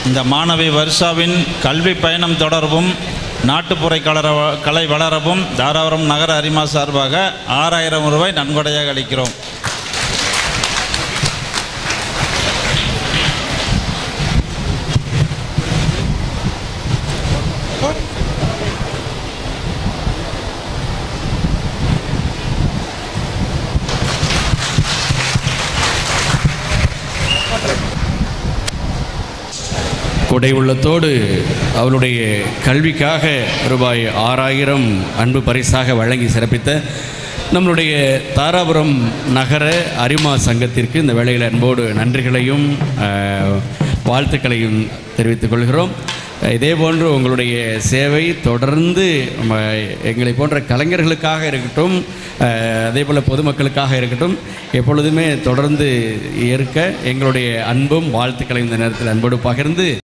இந்த மாணவி வர்ஷாவின் கல்வி பயணம் தொடர்பும் நாட்டுப்புற கலர கலை வளரவும் தாராபுரம் நகர அரிமா சார்பாக ஆறாயிரம் ரூபாய் நன்கொடையாக அளிக்கிறோம் கொடை உள்ளத்தோடு அவருடைய கல்விக்காக ரூபாய் ஆறாயிரம் அன்பு பரிசாக வழங்கி சிறப்பித்த நம்மளுடைய தாராபுரம் நகர அரிமா சங்கத்திற்கு இந்த வேளையில் அன்போடு நன்றிகளையும் அஹ், வாழ்த்துக்களையும் தெரிவித்துக் கொள்கிறோம் இதே போன்று உங்களுடைய சேவை தொடர்ந்து ம, எங்களை போன்ற கலைஞர்களுக்காக இருக்கட்டும் அஹ், அதே போல் பொதுமக்களுக்காக இருக்கட்டும் எப்பொழுதுமே தொடர்ந்து இருக்க எங்களுடைய அன்பும் வாழ்த்துக்களையும் இந்த நேரத்தில் அன்போடு பகிர்ந்து